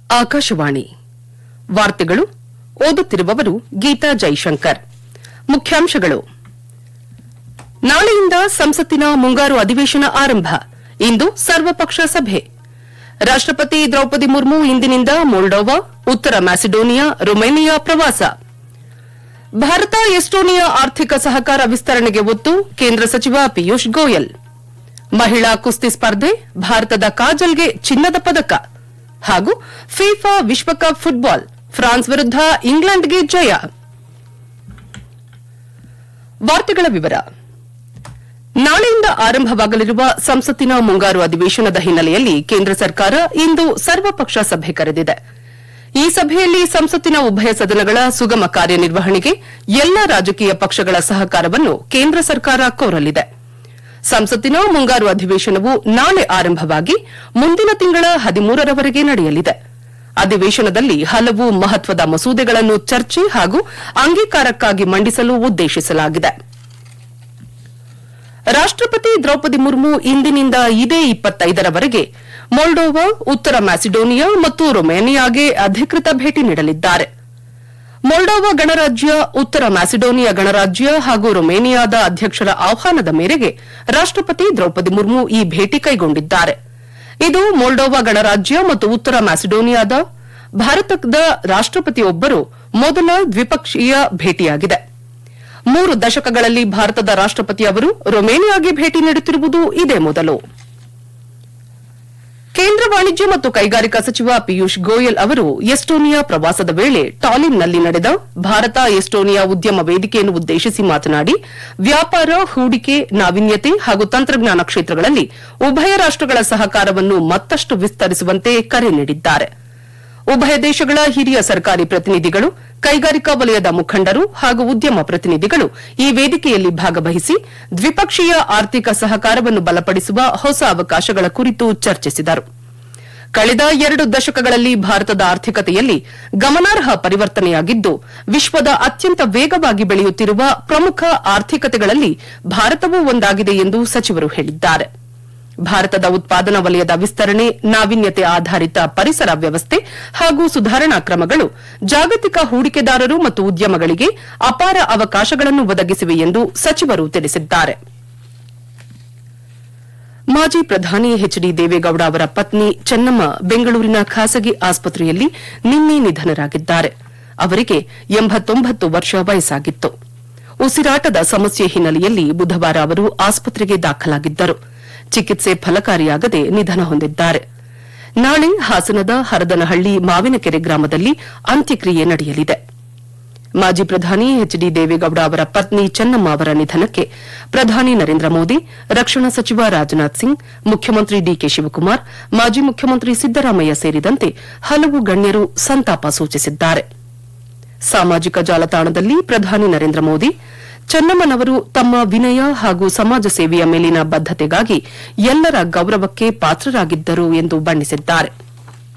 ಆಕಾಶವಾಣಿ ವಾರ್ತೆಗಳು ಓದುತ್ತಿರುವವರು ಗೀತಾ ಜೈಶಂಕರ್ ಮುಖ್ಯಾಂಶಗಳು ನಾಳೆಯಿಂದ ಸಂಸತ್ತಿನ ಮುಂಗಾರು ಅಧಿವೇಶನ ಆರಂಭ ಇಂದು ಸರ್ವಪಕ್ಷ ಸಭೆ ರಾಷ್ಟಪತಿ ದ್ರೌಪದಿ ಮುರ್ಮು ಇಂದಿನಿಂದ ಮೊಲ್ಡೋವಾ ಉತ್ತರ ಮ್ಯಾಸಿಡೋನಿಯಾ ರೊಮೇನಿಯಾ ಪ್ರವಾಸ ಭಾರತ ಎಸ್ಟೋನಿಯಾ ಆರ್ಥಿಕ ಸಹಕಾರ ವಿಸ್ತರಣೆಗೆ ಒತ್ತು ಕೇಂದ್ರ ಸಚಿವ ಪಿಯೂಷ್ ಗೋಯಲ್ ಮಹಿಳಾ ಕುಸ್ತಿ ಸ್ಪರ್ಧೆ ಭಾರತದ ಕಾಜಲ್ಗೆ ಚಿನ್ನದ ಪದಕ ಹಾಗೂ ಫಿಫಾ ವಿಶ್ವಕಪ್ ಫುಟ್ಬಾಲ್ ಫ್ರಾನ್ಸ್ ವಿರುದ್ಧ ಇಂಗ್ಲೆಂಡ್ಗೆ ಜಯ ವಾರ್ತೆಗಳ ವಿವರ ನಾಳೆಯಿಂದ ಆರಂಭವಾಗಲಿರುವ ಸಂಸತ್ತಿನ ಮುಂಗಾರು ಅಧಿವೇಶನದ ಹಿನ್ನೆಲೆಯಲ್ಲಿ ಕೇಂದ್ರ ಸರ್ಕಾರ ಇಂದು ಸರ್ವಪಕ್ಷ ಸಭೆ ಕರೆದಿದೆ ಈ ಸಭೆಯಲ್ಲಿ ಸಂಸತ್ತಿನ ಉಭಯ ಸದನಗಳ ಸುಗಮ ಕಾರ್ಯನಿರ್ವಹಣೆಗೆ ಎಲ್ಲಾ ರಾಜಕೀಯ ಪಕ್ಷಗಳ ಸಹಕಾರವನ್ನು ಕೇಂದ್ರ ಸರ್ಕಾರ ಕೋರಲಿದೆ ಸಂಸತ್ತಿನ ಮುಂಗಾರು ಅಧಿವೇಶನವು ನಾಳೆ ಆರಂಭವಾಗಿ ಮುಂದಿನ ತಿಂಗಳ ಹದಿಮೂರರವರೆಗೆ ನಡೆಯಲಿದೆ ಅಧಿವೇಶನದಲ್ಲಿ ಹಲವು ಮಹತ್ವದ ಮಸೂದೆಗಳನ್ನು ಚರ್ಚೆ ಹಾಗೂ ಅಂಗೀಕಾರಕ್ಕಾಗಿ ಮಂಡಿಸಲು ಉದ್ದೇಶಿಸಲಾಗಿದೆ ರಾಷ್ಟಪತಿ ದ್ರೌಪದಿ ಮುರ್ಮು ಇಂದಿನಿಂದ ಇದೇ ಇಪ್ಪತ್ತೈದರವರೆಗೆ ಮೊಲ್ಡೋವಾ ಉತ್ತರ ಮ್ಯಾಸಿಡೋನಿಯಾ ಮತ್ತು ರೊಮೇನಿಯಾಗೆ ಅಧಿಕೃತ ಭೇಟಿ ನೀಡಲಿದ್ದಾರೆ ಮೊಲ್ಡೋವಾ ಗಣರಾಜ್ಯ ಉತ್ತರ ಮ್ಯಾಸಿಡೋನಿಯಾ ಗಣರಾಜ್ಯ ಹಾಗೂ ರೊಮೇನಿಯಾದ ಅಧ್ಯಕ್ಷರ ಆಹ್ವಾನದ ಮೇರೆಗೆ ರಾಷ್ಟಪತಿ ದ್ರೌಪದಿ ಮುರ್ಮು ಈ ಭೇಟಿ ಕೈಗೊಂಡಿದ್ದಾರೆ ಇದು ಮೊಲ್ಡೋವಾ ಗಣರಾಜ್ಯ ಮತ್ತು ಉತ್ತರ ಮ್ಯಾಸಿಡೋನಿಯಾದ ಭಾರತದ ರಾಷ್ಟಪತಿಯೊಬ್ಬರು ಮೊದಲ ದ್ವಿಪಕ್ಷೀಯ ಭೇಟಿಯಾಗಿದೆ ಮೂರು ದಶಕಗಳಲ್ಲಿ ಭಾರತದ ರಾಷ್ಟಪತಿ ಅವರು ರೊಮೇನಿಯಾಗೆ ಭೇಟಿ ನೀಡುತ್ತಿರುವುದು ಇದೇ ಮೊದಲು ಕೇಂದ್ರ ವಾಣಿಜ್ಯ ಮತ್ತು ಕೈಗಾರಿಕಾ ಸಚಿವ ಪಿಯೂಷ್ ಗೋಯಲ್ ಅವರು ಎಸ್ಟೋನಿಯಾ ಪ್ರವಾಸದ ವೇಳೆ ಟಾಲಿನ್ನಲ್ಲಿ ನಡೆದ ಭಾರತ ಎಸ್ಟೋನಿಯಾ ಉದ್ಯಮ ವೇದಿಕೆಯನ್ನು ಉದ್ದೇಶಿಸಿ ಮಾತನಾಡಿ ವ್ಯಾಪಾರ ಹೂಡಿಕೆ ನಾವೀನ್ಯತೆ ಹಾಗೂ ತಂತ್ರಜ್ಞಾನ ಕ್ಷೇತ್ರಗಳಲ್ಲಿ ಉಭಯ ರಾಷ್ಟಗಳ ಸಹಕಾರವನ್ನು ಮತ್ತಷ್ಟು ವಿಸ್ತರಿಸುವಂತೆ ಕರೆ ನೀಡಿದ್ದಾರೆ ಉಭಯ ದೇಶಗಳ ಹಿರಿಯ ಸರ್ಕಾರಿ ಪ್ರತಿನಿಧಿಗಳು ಕೈಗಾರಿಕಾ ವಲಯದ ಮುಖಂಡರು ಹಾಗೂ ಉದ್ಯಮ ಪ್ರತಿನಿಧಿಗಳು ಈ ವೇದಿಕೆಯಲ್ಲಿ ಭಾಗವಹಿಸಿ ದ್ವಿಪಕ್ಷೀಯ ಆರ್ಥಿಕ ಸಹಕಾರವನ್ನು ಬಲಪಡಿಸುವ ಹೊಸ ಅವಕಾಶಗಳ ಕುರಿತು ಚರ್ಚಿಸಿದರು ಕಳೆದ ಎರಡು ದಶಕಗಳಲ್ಲಿ ಭಾರತದ ಆರ್ಥಿಕತೆಯಲ್ಲಿ ಗಮನಾರ್ಹ ಪರಿವರ್ತನೆಯಾಗಿದ್ದು ವಿಶ್ವದ ಅತ್ಯಂತ ವೇಗವಾಗಿ ಬೆಳೆಯುತ್ತಿರುವ ಪ್ರಮುಖ ಆರ್ಥಿಕತೆಗಳಲ್ಲಿ ಭಾರತವೂ ಒಂದಾಗಿದೆ ಎಂದು ಸಚಿವರು ಹೇಳಿದ್ದಾರೆ ಭಾರತದ ಉತ್ಪಾದನಾ ವಲಯದ ವಿಸ್ತರಣೆ ನಾವೀನ್ಯತೆ ಆಧಾರಿತ ಪರಿಸರ ವ್ಯವಸ್ಥೆ ಹಾಗೂ ಸುಧಾರಣಾ ಕ್ರಮಗಳು ಜಾಗತಿಕ ಹೂಡಿಕೆದಾರರು ಮತ್ತು ಉದ್ಯಮಗಳಿಗೆ ಅಪಾರ ಅವಕಾಶಗಳನ್ನು ಒದಗಿಸಿವೆ ಎಂದು ಸಚಿವರು ತಿಳಿಸಿದ್ದಾರೆ ಮಾಜಿ ಪ್ರಧಾನಿ ಎಚ್ ಡಿ ದೇವೇಗೌಡ ಅವರ ಪತ್ನಿ ಚೆನ್ನಮ್ಮ ಬೆಂಗಳೂರಿನ ಖಾಸಗಿ ಆಸ್ಪತ್ರೆಯಲ್ಲಿ ನಿನ್ನೆ ನಿಧನರಾಗಿದ್ದಾರೆ ಅವರಿಗೆ ಎಂಬತ್ತೊಂಬತ್ತು ವರ್ಷ ವಯಸ್ಸಾಗಿತ್ತು ಉಸಿರಾಟದ ಸಮಸ್ಯೆ ಹಿನ್ನೆಲೆಯಲ್ಲಿ ಬುಧವಾರ ಅವರು ಆಸ್ಪತ್ರೆಗೆ ದಾಖಲಾಗಿದ್ದರು ಚಿಕಿತ್ಸೆ ಫಲಕಾರಿಯಾಗದೆ ನಿಧನ ಹೊಂದಿದ್ದಾರೆ ನಾಳೆ ಹಾಸನದ ಹರದನಹಳ್ಳಿ ಮಾವಿನಕೆರೆ ಗ್ರಾಮದಲ್ಲಿ ಅಂತ್ಯಕ್ರಿಯೆ ನಡೆಯಲಿದೆ ಮಾಜಿ ಪ್ರಧಾನಿ ಎಚ್ ಡಿ ದೇವೇಗೌಡ ಅವರ ಪತ್ನಿ ಚೆನ್ನಮ್ಮ ಅವರ ನಿಧನಕ್ಕೆ ಪ್ರಧಾನಿ ನರೇಂದ್ರ ಮೋದಿ ರಕ್ಷಣಾ ಸಚಿವ ರಾಜನಾಥ್ ಸಿಂಗ್ ಮುಖ್ಯಮಂತ್ರಿ ಡಿಕೆ ಶಿವಕುಮಾರ್ ಮಾಜಿ ಮುಖ್ಯಮಂತ್ರಿ ಸಿದ್ದರಾಮಯ್ಯ ಸೇರಿದಂತೆ ಹಲವು ಗಣ್ಯರು ಸಂತಾಪ ಸೂಚಿಸಿದ್ದಾರೆ ಸಾಮಾಜಿಕ ಜಾಲತಾಣದಲ್ಲಿ ಪ್ರಧಾನಿ ನರೇಂದ್ರ ಮೋದಿ ಚೆನ್ನಮ್ಮನವರು ತಮ್ಮ ವಿನಯ ಹಾಗೂ ಸಮಾಜ ಸೇವೆಯ ಮೇಲಿನ ಬದ್ದತೆಗಾಗಿ ಎಲ್ಲರ ಗೌರವಕ್ಕೆ ಪಾತ್ರರಾಗಿದ್ದರು ಎಂದು ಬಣ್ಣಿಸಿದ್ದಾರೆ